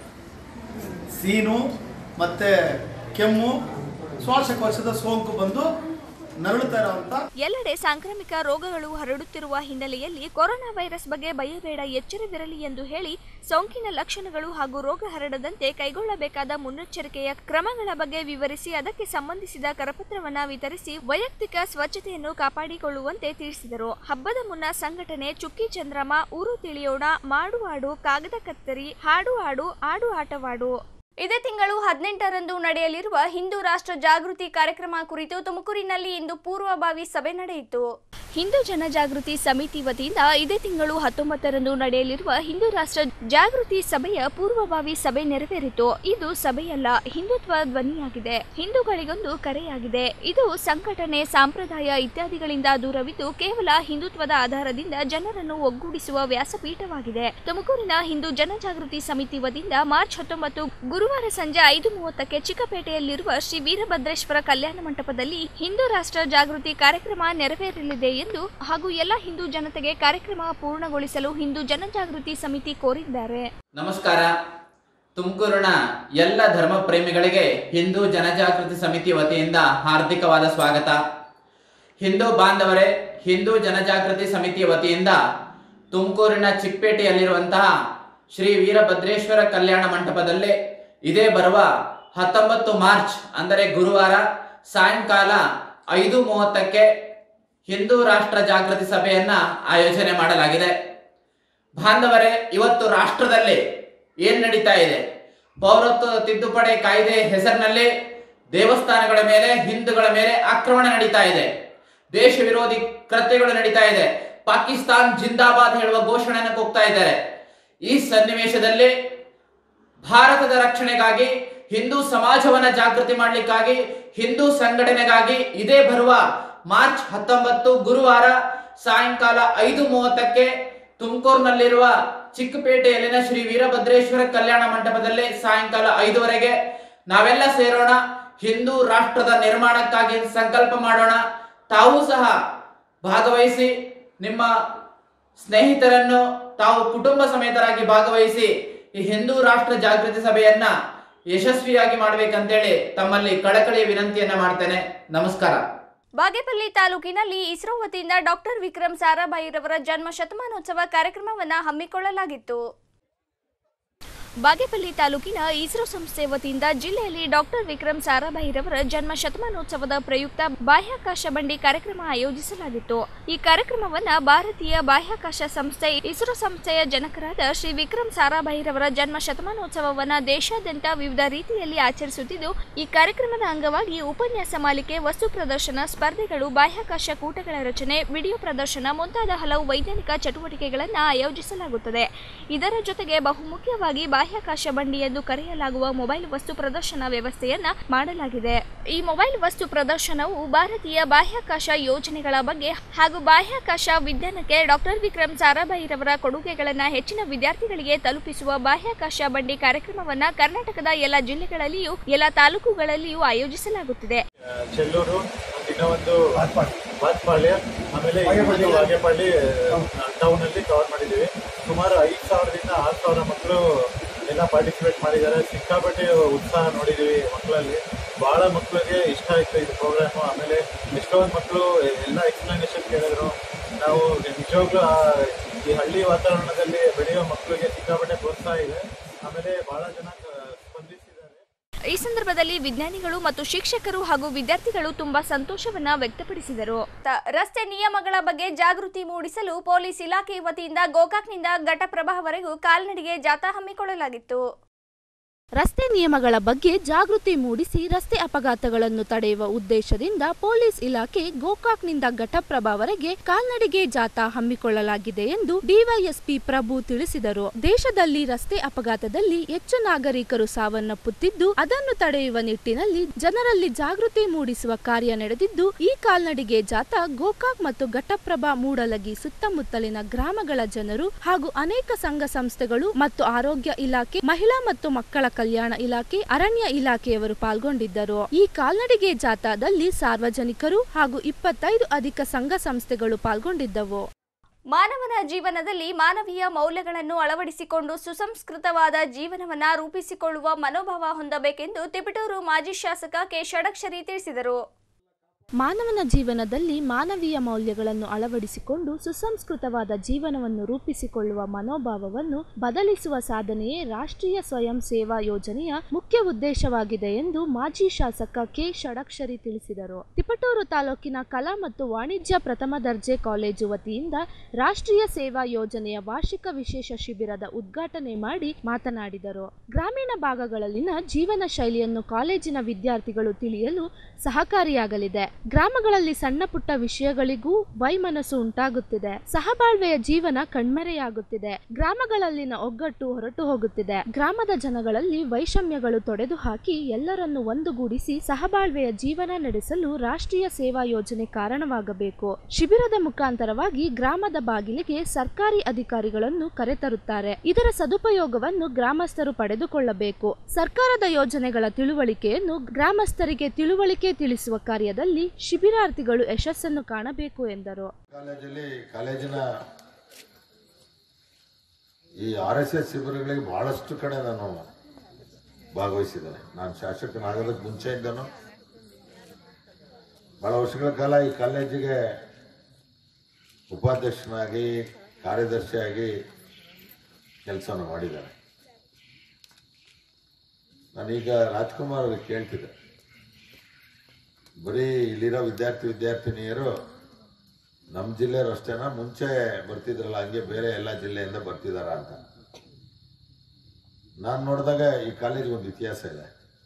ಸೀನು ಮತ್ತು ಕೆಮ್ಮು ಶ್ವಾಸಕೋಶದ ಸೋಂಕು ಬಂದು ನರಳುತ್ತಾ ಇರುವಂಥ ಎಲ್ಲೆಡೆ ಸಾಂಕ್ರಾಮಿಕ ರೋಗಗಳು ಹರಡುತ್ತಿರುವ ಹಿನ್ನೆಲೆಯಲ್ಲಿ ಕೊರೋನಾ ವೈರಸ್ ಬಗ್ಗೆ ಭಯಬೇಡ ಎಚ್ಚರವಿರಲಿ ಎಂದು ಹೇಳಿ ಸೋಂಕಿನ ಲಕ್ಷಣಗಳು ಹಾಗೂ ರೋಗ ಹರಡದಂತೆ ಕೈಗೊಳ್ಳಬೇಕಾದ ಮುನ್ನೆಚ್ಚರಿಕೆಯ ಕ್ರಮಗಳ ಬಗ್ಗೆ ವಿವರಿಸಿ ಅದಕ್ಕೆ ಸಂಬಂಧಿಸಿದ ಕರಪತ್ರವನ್ನ ವಿತರಿಸಿ ವೈಯಕ್ತಿಕ ಸ್ವಚ್ಛತೆಯನ್ನು ಕಾಪಾಡಿಕೊಳ್ಳುವಂತೆ ತಿಳಿಸಿದರು ಹಬ್ಬದ ಮುನ್ನ ಸಂಘಟನೆ ಚುಕ್ಕಿ ಚಂದ್ರಮ ಊರು ತಿಳಿಯೋಣ ಮಾಡು ಆಡು ಕಾಗದ ಕತ್ತರಿ ಹಾಡು ಆಡು ಆಡು ಆಟವಾಡು ಇದೇ ತಿಂಗಳು ಹದಿನೆಂಟರಂದು ನಡೆಯಲಿರುವ ಹಿಂದೂ ರಾಷ್ಟ್ರ ಜಾಗೃತಿ ಕಾರ್ಯಕ್ರಮ ಕುರಿತು ತುಮಕೂರಿನಲ್ಲಿ ಇಂದು ಪೂರ್ವಭಾವಿ ಸಭೆ ನಡೆಯಿತು ಹಿಂದೂ ಜನಜಾಗೃತಿ ಸಮಿತಿ ವತಿಯಿಂದ ಇದೇ ತಿಂಗಳು ಹತ್ತೊಂಬತ್ತರಂದು ನಡೆಯಲಿರುವ ಹಿಂದೂ ರಾಷ್ಟ್ರ ಜಾಗೃತಿ ಸಭೆಯ ಪೂರ್ವಭಾವಿ ಸಭೆ ನೆರವೇರಿತು ಇದು ಸಭೆಯಲ್ಲ ಹಿಂದುತ್ವ ಧ್ವನಿಯಾಗಿದೆ ಹಿಂದೂಗಳಿಗೊಂದು ಕರೆಯಾಗಿದೆ ಇದು ಸಂಘಟನೆ ಸಂಪ್ರದಾಯ ಇತ್ಯಾದಿಗಳಿಂದ ದೂರವಿದ್ದು ಕೇವಲ ಹಿಂದುತ್ವದ ಆಧಾರದಿಂದ ಜನರನ್ನು ಒಗ್ಗೂಡಿಸುವ ವ್ಯಾಸಪೀಠವಾಗಿದೆ ತುಮಕೂರಿನ ಹಿಂದೂ ಜನಜಾಗೃತಿ ಸಮಿತಿ ವತಿಯಿಂದ ಮಾರ್ಚ್ ಹತ್ತೊಂಬತ್ತು ಗುರುವಾರ ಸಂಜೆ ಐದು ಮೂವತ್ತಕ್ಕೆ ಚಿಕ್ಕಪೇಟೆಯಲ್ಲಿರುವ ಶ್ರೀ ವೀರಭದ್ರೇಶ್ವರ ಕಲ್ಯಾಣ ಮಂಟಪದಲ್ಲಿ ಹಿಂದೂ ರಾಷ್ಟ್ರ ಜಾಗೃತಿ ಕಾರ್ಯಕ್ರಮ ನೆರವೇರಲಿದೆ ಎಂದು ಹಾಗೂ ಎಲ್ಲ ಹಿಂದೂ ಜನತೆಗೆ ಕಾರ್ಯಕ್ರಮ ಪೂರ್ಣಗೊಳಿಸಲು ಹಿಂದೂ ಜನಜಾಗೃತಿ ಸಮಿತಿ ಕೋರಿದ್ದಾರೆ ನಮಸ್ಕಾರ ತುಮಕೂರಿನ ಎಲ್ಲ ಧರ್ಮ ಪ್ರೇಮಿಗಳಿಗೆ ಹಿಂದೂ ಜನಜಾಗೃತಿ ಸಮಿತಿ ವತಿಯಿಂದ ಹಾರ್ದಿಕವಾದ ಸ್ವಾಗತ ಹಿಂದೂ ಬಾಂಧವರೇ ಹಿಂದೂ ಜನಜಾಗೃತಿ ಸಮಿತಿಯ ವತಿಯಿಂದ ತುಮಕೂರಿನ ಚಿಕ್ಕಪೇಟೆಯಲ್ಲಿರುವಂತಹ ಶ್ರೀ ವೀರಭದ್ರೇಶ್ವರ ಕಲ್ಯಾಣ ಮಂಟಪದಲ್ಲಿ ಇದೇ ಬರುವ ಹತ್ತೊಂಬತ್ತು ಮಾರ್ಚ್ ಅಂದರೆ ಗುರುವಾರ ಸಾಯಂಕಾಲ ಐದು ಮೂವತ್ತಕ್ಕೆ ಹಿಂದೂ ರಾಷ್ಟ್ರ ಜಾಗೃತಿ ಸಭೆಯನ್ನ ಆಯೋಜನೆ ಮಾಡಲಾಗಿದೆ ಬಾಂಧವರೇ ಇವತ್ತು ರಾಷ್ಟ್ರದಲ್ಲಿ ಏನ್ ನಡೀತಾ ಇದೆ ಪೌರತ್ವ ತಿದ್ದುಪಡಿ ಕಾಯ್ದೆ ಹೆಸರಿನಲ್ಲಿ ದೇವಸ್ಥಾನಗಳ ಮೇಲೆ ಹಿಂದೂಗಳ ಮೇಲೆ ಆಕ್ರಮಣ ನಡೀತಾ ಇದೆ ದೇಶ ವಿರೋಧಿ ಕೃತ್ಯಗಳು ನಡೀತಾ ಇದೆ ಪಾಕಿಸ್ತಾನ್ ಜಿಂದಾಬಾದ್ ಹೇಳುವ ಘೋಷಣೆಯನ್ನು ಕೂಗ್ತಾ ಇದ್ದಾರೆ ಈ ಸನ್ನಿವೇಶದಲ್ಲಿ ಭಾರತದ ರಕ್ಷಣೆಗಾಗಿ ಹಿಂದೂ ಸಮಾಜವನ್ನ ಜಾಗೃತಿ ಮಾಡಲಿಕ್ಕಾಗಿ ಹಿಂದೂ ಸಂಘಟನೆಗಾಗಿ ಇದೇ ಬರುವ ಮಾರ್ಚ್ ಹತ್ತೊಂಬತ್ತು ಗುರುವಾರ ಸಾಯಂಕಾಲ ಐದು ಮೂವತ್ತಕ್ಕೆ ತುಮಕೂರಿನಲ್ಲಿರುವ ಚಿಕ್ಕಪೇಟೆಯಲ್ಲಿನ ಶ್ರೀ ವೀರಭದ್ರೇಶ್ವರ ಕಲ್ಯಾಣ ಮಂಟಪದಲ್ಲಿ ಸಾಯಂಕಾಲ ಐದುವರೆಗೆ ನಾವೆಲ್ಲ ಸೇರೋಣ ಹಿಂದೂ ರಾಷ್ಟ್ರದ ನಿರ್ಮಾಣಕ್ಕಾಗಿ ಸಂಕಲ್ಪ ಮಾಡೋಣ ತಾವು ಸಹ ಭಾಗವಹಿಸಿ ನಿಮ್ಮ ಸ್ನೇಹಿತರನ್ನು ತಾವು ಕುಟುಂಬ ಸಮೇತರಾಗಿ ಭಾಗವಹಿಸಿ ಈ ಹಿಂದೂ ರಾಷ್ಟ್ರ ಜಾಗೃತಿ ಸಭೆಯನ್ನ ಯಶಸ್ವಿಯಾಗಿ ಮಾಡ್ಬೇಕಂತೇಳಿ ತಮ್ಮಲ್ಲಿ ಕಳಕಳಿಯ ವಿನಂತಿಯನ್ನ ಮಾಡ್ತೇನೆ ನಮಸ್ಕಾರ ಬಾಗೇಪಲ್ಲಿ ತಾಲೂಕಿನಲ್ಲಿ ಇಸ್ರೋ ವತಿಯಿಂದ ಡಾಕ್ಟರ್ ವಿಕ್ರಮ್ ಸಾರಾಭಾಯಿರವರ ಜನ್ಮ ಶತಮಾನೋತ್ಸವ ಕಾರ್ಯಕ್ರಮವನ್ನು ಹಮ್ಮಿಕೊಳ್ಳಲಾಗಿತ್ತು ಬಾಗೇಪಲ್ಲಿ ತಾಲೂಕಿನ ಇಸ್ರೋ ಸಂಸ್ಥೆ ವತಿಯಿಂದ ಜಿಲ್ಲೆಯಲ್ಲಿ ಡಾಕ್ಟರ್ ವಿಕ್ರಮ್ ಸಾರಾಭಾಯಿರವರ ಜನ್ಮ ಶತಮಾನೋತ್ಸವದ ಪ್ರಯುಕ್ತ ಬಾಹ್ಯಾಕಾಶ ಬಂಡಿ ಕಾರ್ಯಕ್ರಮ ಆಯೋಜಿಸಲಾಗಿತ್ತು ಈ ಕಾರ್ಯಕ್ರಮವನ್ನ ಭಾರತೀಯ ಬಾಹ್ಯಾಕಾಶ ಸಂಸ್ಥೆ ಇಸ್ರೋ ಸಂಸ್ಥೆಯ ಜನಕರಾದ ಶ್ರೀ ವಿಕ್ರಮ್ ಸಾರಾಭಾಯಿರವರ ಜನ್ಮ ಶತಮಾನೋತ್ಸವವನ್ನ ದೇಶಾದ್ಯಂತ ವಿವಿಧ ರೀತಿಯಲ್ಲಿ ಆಚರಿಸುತ್ತಿದ್ದು ಈ ಕಾರ್ಯಕ್ರಮದ ಅಂಗವಾಗಿ ಉಪನ್ಯಾಸ ಮಾಲಿಕೆ ವಸ್ತು ಪ್ರದರ್ಶನ ಸ್ಪರ್ಧೆಗಳು ಬಾಹ್ಯಾಕಾಶ ಕೂಟಗಳ ರಚನೆ ವಿಡಿಯೋ ಪ್ರದರ್ಶನ ಮುಂತಾದ ಹಲವು ವೈಜ್ಞಾನಿಕ ಚಟುವಟಿಕೆಗಳನ್ನು ಆಯೋಜಿಸಲಾಗುತ್ತದೆ ಇದರ ಜೊತೆಗೆ ಬಹುಮುಖ್ಯವಾಗಿ ಬಾಹ್ಯಾಕಾಶ ಬಂಡಿ ಎಂದು ಕರೆಯಲಾಗುವ ಮೊಬೈಲ್ ವಸ್ತು ಪ್ರದರ್ಶನ ವ್ಯವಸ್ಥೆಯನ್ನ ಮಾಡಲಾಗಿದೆ ಈ ಮೊಬೈಲ್ ವಸ್ತು ಪ್ರದರ್ಶನವು ಭಾರತೀಯ ಬಾಹ್ಯಾಕಾಶ ಯೋಜನೆಗಳ ಬಗ್ಗೆ ಹಾಗೂ ಬಾಹ್ಯಾಕಾಶ ವಿಜ್ಞಾನಕ್ಕೆ ಡಾಕ್ಟರ್ ವಿಕ್ರಮ್ ಸಾರಾಭಾಯಿರವರ ಕೊಡುಗೆಗಳನ್ನ ಹೆಚ್ಚಿನ ವಿದ್ಯಾರ್ಥಿಗಳಿಗೆ ತಲುಪಿಸುವ ಬಾಹ್ಯಾಕಾಶ ಬಂಡಿ ಕಾರ್ಯಕ್ರಮವನ್ನ ಕರ್ನಾಟಕದ ಎಲ್ಲ ಜಿಲ್ಲೆಗಳಲ್ಲಿಯೂ ಎಲ್ಲ ತಾಲೂಕುಗಳಲ್ಲಿಯೂ ಆಯೋಜಿಸಲಾಗುತ್ತಿದೆ ಚೆಲ್ಲೂರು ಇನ್ನೊಂದು ಬಾತ್ಪಾಳ್ಯ ಆಮೇಲೆ ಇನ್ನೊಂದು ಬಾಗೇಪಳ್ಳಿ ಟೌನ್ ಅಲ್ಲಿ ಕವರ್ ಮಾಡಿದ್ದೀವಿ ಸುಮಾರು ಐದು ಸಾವಿರದಿಂದ ಆರು ಸಾವಿರ ಮಕ್ಕಳು ಎಲ್ಲ ಪಾರ್ಟಿಸಿಪೇಟ್ ಮಾಡಿದ್ದಾರೆ ಸಿಕ್ಕಾಪಟ್ಟೆ ಉತ್ಸಾಹ ನೋಡಿದ್ದೀವಿ ಮಕ್ಕಳಲ್ಲಿ ಭಾಳ ಮಕ್ಕಳಿಗೆ ಇಷ್ಟ ಆಯಿತು ಇದು ಪ್ರೋಗ್ರಾಮು ಆಮೇಲೆ ಎಷ್ಟೊಂದು ಮಕ್ಕಳು ಎಲ್ಲ ಎಕ್ಸ್ಪ್ಲನೇಷನ್ ಕೇಳಿದ್ರು ನಾವು ನಿಜವಾಗ್ಲೂ ಆ ಈ ಹಳ್ಳಿ ವಾತಾವರಣದಲ್ಲಿ ಬೆಳೆಯೋ ಮಕ್ಕಳಿಗೆ ಸಿಕ್ಕಾಪಟ್ಟೆ ಪ್ರೋತ್ಸಾಹ ಇದೆ ಆಮೇಲೆ ಭಾಳ ಜನ ಕ- ಸ್ಪಂದಿಸಿದ್ದಾರೆ ಈ ಸಂದರ್ಭದಲ್ಲಿ ವಿಜ್ಞಾನಿಗಳು ಮತ್ತು ಶಿಕ್ಷಕರು ಹಾಗೂ ವಿದ್ಯಾರ್ಥಿಗಳು ತುಂಬಾ ಸಂತೋಷವನ್ನ ವ್ಯಕ್ತಪಡಿಸಿದರು ತ- ರಸ್ತೆ ನಿಯಮಗಳ ಬಗ್ಗೆ ಜಾಗೃತಿ ಮೂಡಿಸಲು ಪೊಲೀಸ್ ಇಲಾಖೆ ವತಿಯಿಂದ ಗೋಕಾಕ್ನಿಂದ ಘಟಪ್ರಭಾವರೆಗೂ ಕಾಲ್ನಡಿಗೆ ಜಾಥಾ ಹಮ್ಮಿಕೊಳ್ಳಲಾಗಿತ್ತು ರಸ್ತೆ ನಿಯಮಗಳ ಬಗ್ಗೆ ಜಾಗೃತಿ ಮೂಡಿಸಿ ರಸ್ತೆ ಅಪಘಾತಗಳನ್ನು ತಡೆಯುವ ಉದ್ದೇಶದಿಂದ ಪೊಲೀಸ್ ಇಲಾಖೆ ಗೋಕಾಕ್ನಿಂದ ಘಟಪ್ರಭಾವರೆಗೆ ಕಾಲ್ನಡಿಗೆ ಜಾಥಾ ಹಮ್ಮಿಕೊಳ್ಳಲಾಗಿದೆ ಎಂದು ಡಿವೈಎಸ್ಪಿ ಪ್ರಭು ತಿಳಿಸಿದರು ದೇಶದಲ್ಲಿ ರಸ್ತೆ ಅಪಘಾತದಲ್ಲಿ ಹೆಚ್ಚು ನಾಗರಿಕರು ಸಾವನ್ನಪ್ಪುತ್ತಿದ್ದು ಅದನ್ನು ತಡೆಯುವ ನಿಟ್ಟಿನಲ್ಲಿ ಜನರಲ್ಲಿ ಜಾಗೃತಿ ಮೂಡಿಸುವ ಕಾರ್ಯ ನಡೆದಿದ್ದು ಈ ಕಾಲ್ನಡಿಗೆ ಜಾಥಾ ಗೋಕಾಕ್ ಮತ್ತು ಘಟಪ್ರಭಾ ಮೂಡಲಗಿ ಸುತ್ತಮುತ್ತಲಿನ ಗ್ರಾಮಗಳ ಜನರು ಹಾಗೂ ಅನೇಕ ಸಂಘ ಸಂಸ್ಥೆಗಳು ಮತ್ತು ಆರೋಗ್ಯ ಇಲಾಖೆ ಮಹಿಳಾ ಮತ್ತು ಮಕ್ಕಳ ಕಲ್ಯಾಣ ಇಲಾಖೆ ಅರಣ್ಯ ಇಲಾಖೆಯವರು ಪಾಲ್ಗೊಂಡಿದ್ದರು ಈ ಕಾಲ್ನಡಿಗೆ ಜಾಥಾದಲ್ಲಿ ಸಾರ್ವಜನಿಕರು ಹಾಗೂ ಇಪ್ಪತ್ತೈದು ಅಧಿಕ ಸಂಘ ಸಂಸ್ಥೆಗಳು ಪಾಲ್ಗೊಂಡಿದ್ದವು ಮಾನವನ ಜೀವನದಲ್ಲಿ ಮಾನವೀಯ ಮೌಲ್ಯಗಳನ್ನು ಅಳವಡಿಸಿಕೊಂಡು ಸುಸಂಸ್ಕೃತವಾದ ಜೀವನವನ್ನ ರೂಪಿಸಿಕೊಳ್ಳುವ ಮನೋಭಾವ ಹೊಂದಬೇಕೆಂದು ತಿಪಟೂರು ಮಾಜಿ ಶಾಸಕ ಕೆ ಷಡಕ್ಷರಿ ತಿಳಿಸಿದರು ಮಾನವನ ಜೀವನದಲ್ಲಿ ಮಾನವೀಯ ಮೌಲ್ಯಗಳನ್ನು ಅಳವಡಿಸಿಕೊಂಡು ಸುಸಂಸ್ಕೃತವಾದ ಜೀವನವನ್ನು ರೂಪಿಸಿಕೊಳ್ಳುವ ಮನೋಭಾವವನ್ನು ಬದಲಿಸುವ ಸಾಧನೆಯೇ ರಾಷ್ಟ್ರೀಯ ಸ್ವಯಂ ಸೇವಾ ಯೋಜನೆಯ ಮುಖ್ಯ ಉದ್ದೇಶವಾಗಿದೆ ಎಂದು ಮಾಜಿ ಶಾಸಕ ಕೆ ಷಡಕ್ಷರಿ ತಿಳಿಸಿದರು ತಿಪಟೂರು ತಾಲೂಕಿನ ಕಲಾ ಮತ್ತು ವಾಣಿಜ್ಯ ಪ್ರಥಮ ದರ್ಜೆ ಕಾಲೇಜು ವತಿಯಿಂದ ರಾಷ್ಟ್ರೀಯ ಸೇವಾ ಯೋಜನೆಯ ವಾರ್ಷಿಕ ವಿಶೇಷ ಶಿಬಿರದ ಉದ್ಘಾಟನೆ ಮಾಡಿ ಮಾತನಾಡಿದರು ಗ್ರಾಮೀಣ ಭಾಗಗಳಲ್ಲಿನ ಜೀವನ ಶೈಲಿಯನ್ನು ಕಾಲೇಜಿನ ವಿದ್ಯಾರ್ಥಿಗಳು ತಿಳಿಯಲು ಸಹಕಾರಿಯಾಗಲಿದೆ ಗ್ರಾಮಗಳಲ್ಲಿ ಸಣ್ಣ ಪುಟ್ಟ ವಿಷಯಗಳಿಗೂ ವೈಮನಸ್ಸು ಉಂಟಾಗುತ್ತಿದೆ ಸಹಬಾಳ್ವೆಯ ಜೀವನ ಕಣ್ಮರೆಯಾಗುತ್ತಿದೆ ಗ್ರಾಮಗಳಲ್ಲಿನ ಒಗ್ಗಟ್ಟು ಹೊರಟು ಹೋಗುತ್ತಿದೆ ಗ್ರಾಮದ ಜನಗಳಲ್ಲಿ ವೈಷಮ್ಯಗಳು ತೊಡೆದು ಹಾಕಿ ಎಲ್ಲರನ್ನು ಒಂದುಗೂಡಿಸಿ ಸಹಬಾಳ್ವೆಯ ಜೀವನ ನಡೆಸಲು ರಾಷ್ಟ್ರೀಯ ಸೇವಾ ಯೋಜನೆ ಕಾರಣವಾಗಬೇಕು ಶಿಬಿರದ ಮುಖಾಂತರವಾಗಿ ಗ್ರಾಮದ ಬಾಗಿಲಿಗೆ ಸರ್ಕಾರಿ ಅಧಿಕಾರಿಗಳನ್ನು ಕರೆತರುತ್ತಾರೆ ಇದರ ಸದುಪಯೋಗವನ್ನು ಗ್ರಾಮಸ್ಥರು ಪಡೆದುಕೊಳ್ಳಬೇಕು ಸರ್ಕಾರದ ಯೋಜನೆಗಳ ತಿಳುವಳಿಕೆಯನ್ನು ಗ್ರಾಮಸ್ಥರಿಗೆ ತಿಳುವಳಿಕೆ ತಿಳಿಸುವ ಕಾರ್ಯದಲ್ಲಿ ಶಿಬಿರಾರ್ಥಿಗಳು ಯಶಸ್ಸನ್ನು ಕಾಣಬೇಕು ಎಂದರು ಕಾಲೇಜಲ್ಲಿ ಕಾಲೇಜಿನ ಈ ಆರ್ ಎಸ್ ಎಸ್ ಶಿಬಿರಗಳಿಗೆ ಬಹಳಷ್ಟು ಕಡೆ ನಾನು ಭಾಗವಹಿಸಿದ್ದೇನೆ ನಾನು ಶಾಸಕನಾಗೋದಕ್ಕೆ ಮುಂಚೆಯಿಂದನೂ ಬಹಳ ವರ್ಷಗಳ ಕಾಲ ಈ ಕಾಲೇಜಿಗೆ ಉಪಾಧ್ಯಕ್ಷನಾಗಿ ಕಾರ್ಯದರ್ಶಿಯಾಗಿ ಕೆಲಸವನ್ನು ಮಾಡಿದ್ದೇನೆ ನಾನೀಗ ರಾಜ್ಕುಮಾರ್ ಅವ್ರಿಗೆ ಕೇಳ್ತಿದ್ದೆ ಬರೀ ಇಲ್ಲಿರೋ ವಿದ್ಯಾರ್ಥಿ ವಿದ್ಯಾರ್ಥಿನಿಯರು ನಮ್ಮ ಜಿಲ್ಲೆಯವರು ಅಷ್ಟೇನಾ ಮುಂಚೆ ಬರ್ತಿದ್ರಲ್ಲ ಹಂಗೆ ಬೇರೆ ಎಲ್ಲ ಜಿಲ್ಲೆಯಿಂದ ಬರ್ತಿದಾರ ಅಂತ ನಾನು ನೋಡಿದಾಗ ಈ ಕಾಲೇಜಿಗೆ ಒಂದು ಇತಿಹಾಸ ಇದೆ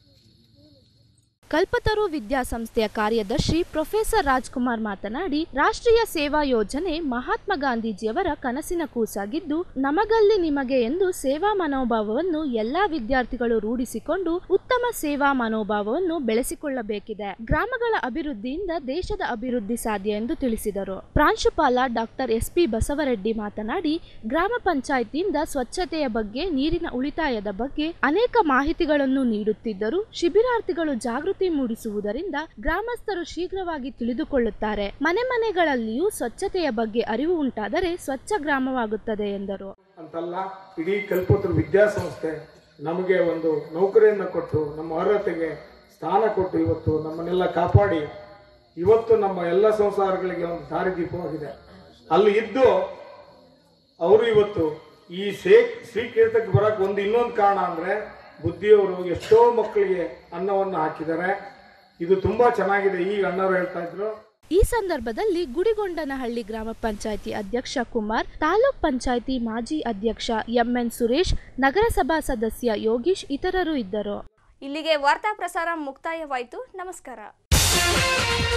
ಕಲ್ಪತರು ವಿದ್ಯಾಸಂಸ್ಥೆಯ ಕಾರ್ಯದರ್ಶಿ ಪ್ರೊಫೆಸರ್ ರಾಜ್ಕುಮಾರ್ ಮಾತನಾಡಿ ರಾಷ್ಟ್ರೀಯ ಸೇವಾ ಯೋಜನೆ ಮಹಾತ್ಮ ಗಾಂಧೀಜಿಯವರ ಕನಸಿನ ಕೂಸಾಗಿದ್ದು ನಮಗಲ್ಲಿ ನಿಮಗೆ ಎಂದು ಸೇವಾ ಮನೋಭಾವವನ್ನು ಎಲ್ಲಾ ವಿದ್ಯಾರ್ಥಿಗಳು ರೂಢಿಸಿಕೊಂಡು ಉತ್ತಮ ಸೇವಾ ಮನೋಭಾವವನ್ನು ಬೆಳೆಸಿಕೊಳ್ಳಬೇಕಿದೆ ಗ್ರಾಮಗಳ ಅಭಿವೃದ್ಧಿಯಿಂದ ದೇಶದ ಅಭಿವೃದ್ಧಿ ಸಾಧ್ಯ ಎಂದು ತಿಳಿಸಿದರು ಪ್ರಾಂಶುಪಾಲ ಡಾಕ್ಟರ್ ಎಸ್ ಪಿ ಬಸವರೆಡ್ಡಿ ಮಾತನಾಡಿ ಗ್ರಾಮ ಪಂಚಾಯಿತಿಯಿಂದ ಸ್ವಚ್ಛತೆಯ ಬಗ್ಗೆ ನೀರಿನ ಉಳಿತಾಯದ ಬಗ್ಗೆ ಅನೇಕ ಮಾಹಿತಿಗಳನ್ನು ನೀಡುತ್ತಿದ್ದರು ಶಿಬಿರಾರ್ಥಿಗಳು ಜಾಗೃತಿ ಮೂಡಿಸುವುದರಿಂದ ಗ್ರಾಮಸ್ಥರು ಶೀಘ್ರವಾಗಿ ತಿಳಿದುಕೊಳ್ಳುತ್ತಾರೆ ಮನೆ ಮನೆಗಳಲ್ಲಿಯೂ ಸ್ವಚ್ಛತೆಯ ಬಗ್ಗೆ ಅರಿವು ಉಂಟಾದರೆ ಸ್ವಚ್ಛ ಗ್ರಾಮವಾಗುತ್ತದೆ ಎಂದರು ಅಂತಲ್ಲ ಇಡೀ ಕಲ್ಪತರು ವಿದ್ಯಾಸಂಸ್ಥೆ ನಮಗೆ ಒಂದು ನೌಕರಿಯನ್ನು ಕೊಟ್ಟು ನಮ್ಮ ಅರ್ಹತೆಗೆ ಸ್ಥಾನ ಕೊಟ್ಟು ಇವತ್ತು ನಮ್ಮನ್ನೆಲ್ಲ ಕಾಪಾಡಿ ಇವತ್ತು ನಮ್ಮ ಎಲ್ಲ ಸಂಸಾರಗಳಿಗೆ ಒಂದು ದಾರಿದೀಪವಾಗಿದೆ ಅಲ್ಲಿ ಇದ್ದು ಅವರು ಇವತ್ತು ಈ ಸೇ ಶ್ರೀಕೀರ್ತಕ್ಕೆ ಬರಕ್ಕೆ ಒಂದು ಇನ್ನೊಂದು ಕಾರಣ ಅಂದ್ರೆ ಬುದ್ಧಿಯವರು ಎಷ್ಟೋ ಮಕ್ಕಳಿಗೆ ಅನ್ನವನ್ನು ಹಾಕಿದ್ದಾರೆ ಇದು ತುಂಬಾ ಚೆನ್ನಾಗಿದೆ ಈಗ ಅಣ್ಣವ್ರು ಹೇಳ್ತಾ ಇದ್ರು ಈ ಸಂದರ್ಭದಲ್ಲಿ ಗುಡಿಗೊಂಡನಹಳ್ಳಿ ಗ್ರಾಮ ಪಂಚಾಯಿತಿ ಅಧ್ಯಕ್ಷ ಕುಮಾರ್ ತಾಲೂಕ್ ಪಂಚಾಯಿತಿ ಮಾಜಿ ಅಧ್ಯಕ್ಷ ಎಂಎನ್ ಸುರೇಶ್ ನಗರಸಭಾ ಸದಸ್ಯ ಯೋಗೀಶ್ ಇತರರು ಇದ್ದರು ಇಲ್ಲಿಗೆ ವಾರ್ತಾ ಪ್ರಸಾರ ಮುಕ್ತಾಯವಾಯಿತು ನಮಸ್ಕಾರ